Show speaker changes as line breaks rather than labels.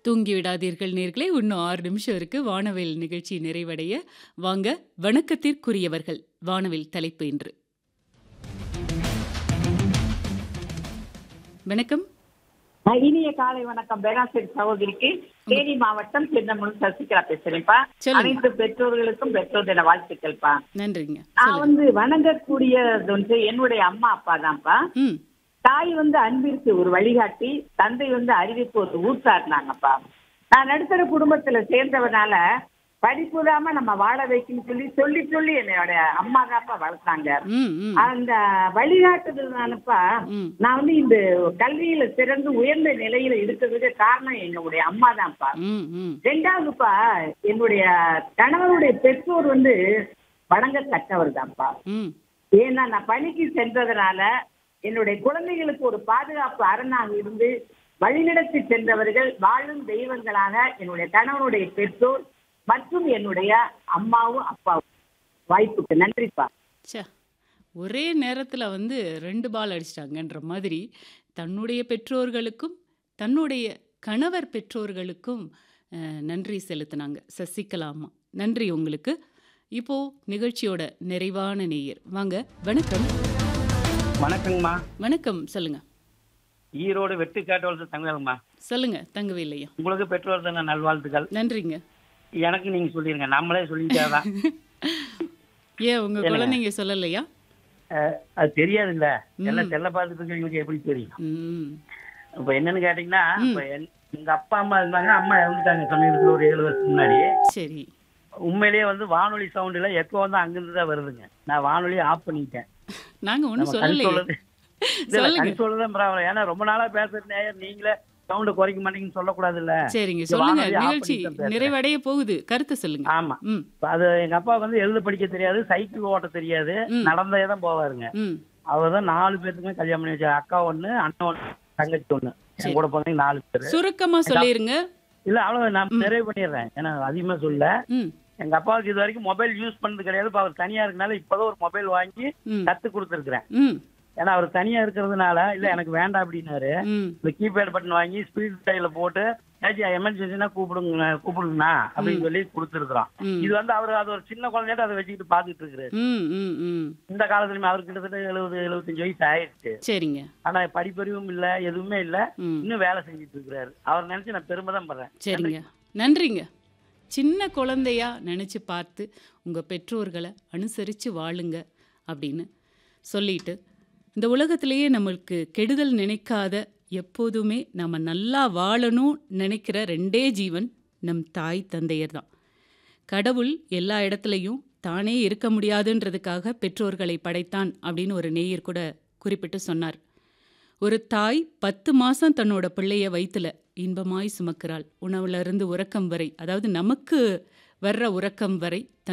தூங்கி விடாதீர்கள் நேர்களே இன்னும் ஆறு நிமிஷம் இருக்கு வானவில் நிகழ்ச்சி நிறைவடைய வாங்க வணக்கத்திற்குரியவர்கள் வானவில் தலைப்பு இன்று வணக்கம்
அஹ் இனிய காலை வணக்கம் பேராசிரியர் சகோதரிக்கு தேனி மாவட்டம் சின்னமுள் சசிகலா பேசுறேன்ப்பா
சொல்லுங்க.
அனைத்து பெற்றோர்களுக்கும் பெற்றோர் தின வாழ்த்துக்கள்ப்பா
நன்றிங்க
நான்
சொல்லுங்க
வந்து வணங்கக்கூடியது வந்து என்னுடைய அம்மா அப்பா தான்ப்பா
ம்
தாய் வந்து அன்பிற்கு ஒரு வழிகாட்டி தந்தை வந்து அறிவிப்பு ஒரு ஊத்தாருனாங்கப்பா நான் நடுத்தர குடும்பத்துல சேர்ந்தவனால படிப்பு இல்லாம நம்ம வாழ வைக்கணும்னு சொல்லி சொல்லி சொல்லி என்னோட அம்மா தான்ப்பா வளர்த்தாங்க
ம் ம்
அந்த வழிகாட்டுதல்னாலப்பா
ம்
நான் வந்து இந்த கல்வியில சிறந்து உயர்ந்த நிலையில இருக்கிறதுக்கு காரணம் என்னுடைய அம்மா தான்ப்பா
ம் ம்
ரெண்டாவதுப்பா என்னுடைய கணவனுடைய பெற்றோர் வந்து வணங்கத்தக்கவர் தான்ப்பா
ம்
ஏன்னா நான் பணிக்கு சென்றதுனால என்னுடைய குழந்தைகளுக்கு ஒரு பாதுகாப்பு அரணாக இருந்து வழிநடத்தி சென்றவர்கள் வாழும் தெய்வங்களாக என்னுடைய கணவனுடைய பெற்றோர் மற்றும் என்னுடைய அம்மாவும் அப்பாவும் வாய்ப்புக்கு நன்றிப்பா
ச்சே ஒரே நேரத்தில் வந்து ரெண்டு பால் அடிச்சிட்டாங்கன்ற மாதிரி தன்னுடைய பெற்றோர்களுக்கும் தன்னுடைய கணவர் பெற்றோர்களுக்கும் அஹ், நன்றி செலுத்தினாங்க சசிகலா அம்மா நன்றி உங்களுக்கு இப்போ நிகழ்ச்சியோட நிறைவான நேயர் வாங்க வணக்கம்
வணக்கங்கம்மா
வணக்கம் சொல்லுங்க
ஈரோடு வெட்டு காட்டோல் தங்கம்மா
சொல்லுங்க தங்கவேலையா
உங்களுக்கு பெற்றோர் தின நல்வாழ்த்துக்கள்
நன்றிங்க
எனக்கு நீங்க சொல்லிருங்க நம்மளே சொல்லிட்டாதான்
ஏன் உங்க குழந்தைங்க சொல்லலையா
அது தெரியாது இல்ல எல்லாம் செல்ல பார்த்துட்டு இருக்கவங்களுக்கு எப்படி தெரியும்
ம்
இப்ப என்னன்னு கேட்டீங்கன்னா இப்ப என்- எங்க அப்பா அம்மா இருந்தாங்க அம்மா இறந்துட்டாங்க சமீபத்துல ஒரு ஏழு வருஷத்துக்கு முன்னாடி
சரி
உண்மையிலேயே வந்து வானொலி சவுண்டுல எக்கோ வந்து அங்கிருந்து தான் வருதுங்க நான் வானொலியை ஆஃப் பண்ணிட்டேன்
நாங்க ஒன்றும்
நம்ம கண்
சொல்லலையே
சொல்லுது இல்ல,
சொல்லுங்க
கண் சொல்லுதான் பரவாயில்ல ஏன்னா ரொம்ப நாளா பேசுற நேயர் நீங்களே சவுண்ட குறைக்க மாட்டீங்கன்னு சொல்லக்கூடாது இல்ல
சரிங்க
இந்த
சொல்லுங்க
வானொலியை ஆஃப்
நிகழ்ச்சி
பண்ணிட்டு தான் பேசுறேன்.
நிறைவடைய போகுது கருத்து சொல்லுங்க
ஆமா
ம்
இப்ப அது எங்க அப்பா வந்து எழுத படிக்க தெரியாது சைக்கிள் ஓட்ட தெரியாது
ம்.
நடந்தே தான் போவாருங்க
ம்
அவர் தான் நாலு பேருக்குமே கல்யாணம் பண்ணி வச்சார் அக்கா ஒண்ணு அண்ணன் ஒண்ணு தங்கச்சி ஒண்ணு
சரி.
என் கூட பிறந்தவங்க நாலு பேரு
சுருக்கமா சொல்லிருங்க
இல்ல அவ்வளவு நான் நிறைவு பண்ணிடுறேன் ஏன்னா அதிகமா சொல்ல
ம்
எங்க அப்பாவுக்கு இது வரைக்கும் மொபைல் யூஸ் பண்ணது கிடையாது இப்ப அவர் தனியா இருக்கனால இப்பதான் ஒரு மொபைல் வாங்கி
ம்
கத்து கொடுத்துருக்கிறேன்
ம்
ஏன்னா அவர் தனியா இருக்கிறதுனால இல்ல எனக்கு வேண்டாம் அப்படின்னாரு
ம்
இந்த கீபேட் பட்டன் வாங்கி ஸ்பீட் ஸ்டைல போட்டு ஏதாச்சும் எமர்ஜென்சினா கூப்பிடுங்க கூப்பிடுங்கண்ணா அப்படின்னு சொல்லி கொடுத்துருக்குறோம்
ம்.
இது வந்து அவர் அது ஒரு சின்ன குழந்தையாட்ட அதை வச்சுக்கிட்டு பாத்துட்டு இருக்கிறாரு
ம் ம் ம்
இந்த காலத்துலயுமே அவருக்கு கிட்டத்தட்ட எழுபது எழுபத்தஞ்சு வயசு ஆயிடுச்சு
சரிங்க
ஆனா படிப்பறிவும் இல்ல எதுவுமே இல்ல
ம்
இன்னும் வேலை செஞ்சுட்டு இருக்கிறாரு அவர் நினைச்சு நான் பெருமை தான் படுறேன்
சரிங்க நன்றிங்க சின்ன குழந்தையா நினச்சி பார்த்து உங்கள் பெற்றோர்களை அனுசரித்து வாழுங்க அப்படின்னு சொல்லிட்டு இந்த உலகத்திலேயே நம்மளுக்கு கெடுதல் நினைக்காத எப்போதுமே நம்ம நல்லா வாழணும் நினைக்கிற ரெண்டே ஜீவன் நம் தாய் தந்தையர் தான் கடவுள் எல்லா இடத்துலையும் தானே இருக்க முடியாதுன்றதுக்காக பெற்றோர்களை படைத்தான் அப்படின்னு ஒரு நேயர் கூட குறிப்பிட்டு சொன்னார் ஒரு தாய் பத்து மாசம் தன்னோட பிள்ளைய வயித்துல இன்பமாய் சுமக்கிறாள் உணவுல இருந்து உறக்கம் வரை அதாவது நமக்கு வர்ற உறக்கம் வரை தன்